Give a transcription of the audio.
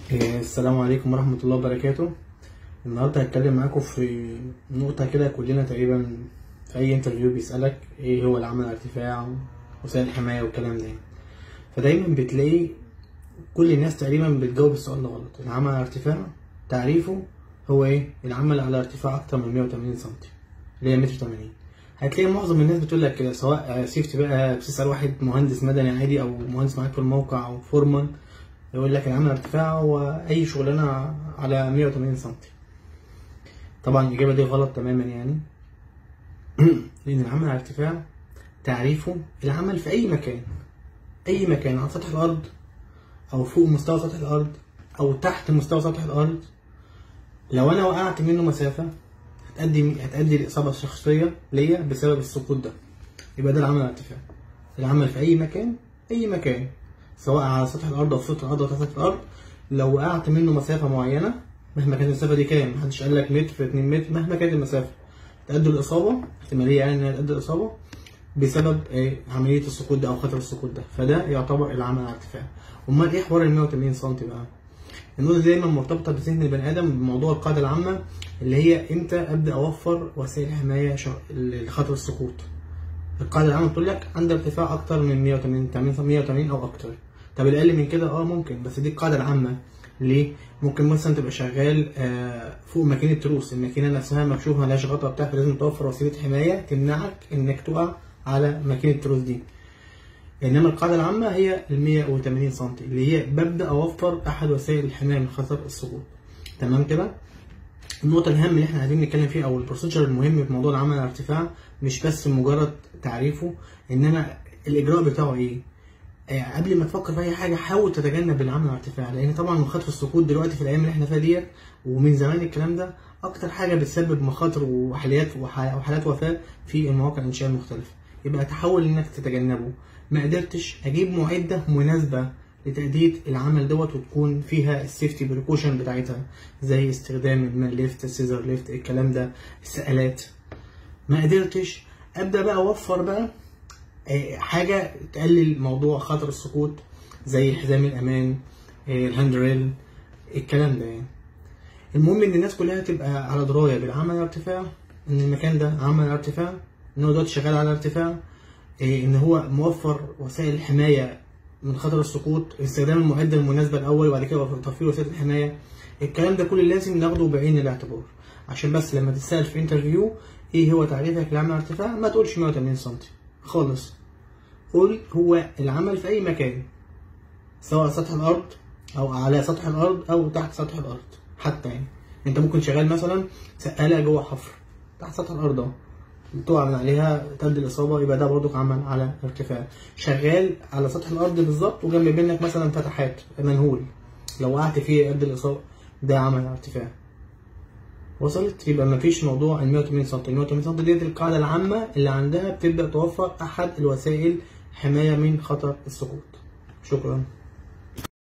إيه، السلام عليكم ورحمة الله وبركاته النهاردة هتكلم معاكم في نقطة كده كلنا تقريبا في أي انترفيو بيسألك ايه هو العمل على ارتفاع وسائل الحماية والكلام ده فدايما بتلاقي كل الناس تقريبا بتجاوب السؤال ده غلط العمل على ارتفاع تعريفه هو ايه العمل على ارتفاع أكتر من 180 سنتي اللي هي متر 80 هتلاقي معظم الناس بتقول لك كده سواء سيفتي بقى بتسأل واحد مهندس مدني عادي أو مهندس معاك في الموقع أو فورمان يقول لك العمل على ارتفاع هو أي شغلانة على 180 سنتي طبعا الإجابة دي غلط تماما يعني لأن العمل على ارتفاع تعريفه العمل في أي مكان أي مكان على سطح الأرض أو فوق مستوى سطح الأرض أو تحت مستوى سطح الأرض لو أنا وقعت منه مسافة هتأدي هتأدي لإصابة شخصية ليا بسبب السقوط ده يبقى ده العمل على ارتفاع العمل في أي مكان أي مكان سواء على سطح الأرض أو في سطح الأرض أو تحت سطح الأرض لو وقعت منه مسافة معينة مهما كانت المسافة دي كام محدش قال لك متر في 2 متر مهما كانت المسافة تأدي الإصابة احتمالية يعني إنها تأدي الإصابة بسبب إيه عملية السقوط ده أو خطر السقوط ده فده يعتبر العمل على ارتفاع أمال إيه حوار ال 180 سم بقى؟ النقطة دي دايما مرتبطة بذهن البني آدم بموضوع القاعدة العامة اللي هي إمتى أبدأ أوفر وسائل حماية لخطر السقوط. القاعدة العامة بتقول لك عند ارتفاع أكتر من 180 180 أو أكتر. طب الأقل من كده أه ممكن بس دي القاعدة العامة ليه؟ ممكن مثلا تبقى شغال فوق ماكينة تروس الماكينة نفسها مكشوفة ملهاش غطا بتاع فلازم توفر وسيلة حماية تمنعك إنك تقع على ماكينة تروس دي. انما القاعده العامه هي ال 180 سم اللي هي ببدا اوفر احد وسائل الحمايه من خطر السقوط تمام كده النقطة الأهم اللي احنا عايزين نتكلم فيها أو البروسيجر المهم في موضوع العمل على الارتفاع مش بس مجرد تعريفه إنما الإجراء بتاعه إيه؟ آه قبل ما تفكر في أي حاجة حاول تتجنب العمل على الارتفاع لأن طبعا مخاطر السقوط دلوقتي في الأيام اللي احنا فيها ديت ومن زمان الكلام ده أكتر حاجة بتسبب مخاطر وحالات وحالات وفاة في المواقع الإنشاء المختلفة يبقى تحاول إنك تتجنبه ما قدرتش اجيب معده مناسبه لتأدية العمل دوت وتكون فيها السيفتي بريكوشن بتاعتها زي استخدام المان ليفت السيزر ليفت الكلام ده السقالات ما قدرتش ابدا بقى اوفر بقى حاجه تقلل موضوع خطر السقوط زي حزام الامان الهاند ريل الكلام ده يعني المهم ان الناس كلها تبقى على درايه بالعمل على ارتفاع ان المكان ده عمل على ارتفاع ان هو دلوقتي شغال على ارتفاع ان هو موفر وسائل الحمايه من خطر السقوط استخدام المعده المناسبه الاول وبعد كده توفير وسائل الحمايه الكلام ده كله لازم ناخده بعين الاعتبار عشان بس لما تتسال في انترفيو ايه هو تعريفك للعمل على ارتفاع ما تقولش 180 سم خالص قول هو العمل في اي مكان سواء سطح الارض او على سطح الارض او تحت سطح الارض حتى يعني انت ممكن شغال مثلا سقاله جوه حفر تحت سطح الارض اهو تقع من عليها تؤدي الإصابة يبقى ده برضك عمل على ارتفاع شغال على سطح الأرض بالظبط وجنب منك مثلا فتحات منهول لو وقعت فيه يؤدي الإصابة ده عمل على ارتفاع وصلت يبقى مفيش موضوع ال 180 سم ال 180 سم ديت القاعدة العامة اللي عندها بتبدأ توفر أحد الوسائل حماية من خطر السقوط شكرا